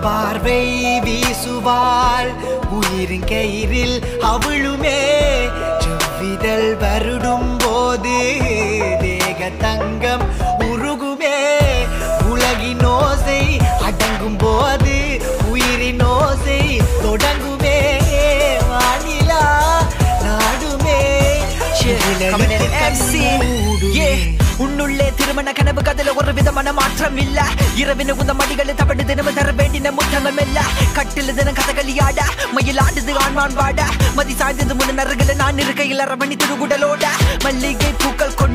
பார்வை வீசுவாள் உயிரின் கயிறில் அவளுமே செவ்விதழ் வருடும் போது தேக தங்கம் உருகுமே உலகின் ஓசை அடங்கும் போது உயிரின் ஓசை தொடங்குமே வானிலா நாடுமே Coming in MC. Yeah. உன்னுள்ளே திருமண கனவு கதில ஒரு விதமான மாற்றம் இல்ல இரவின உந்த மடிகளை தவடு தினம தர வேண்டின முத்தமம் இல்ல கட்டில தினம் கதகளியாட மயில் ஆடுது ஆண்மான் வாட மதி சாய்ந்தது முன்ன நறுகளை நான் இருக்கையில் அரவணி திருகுடலோட மல்லிகை பூக்கள் கொண்டு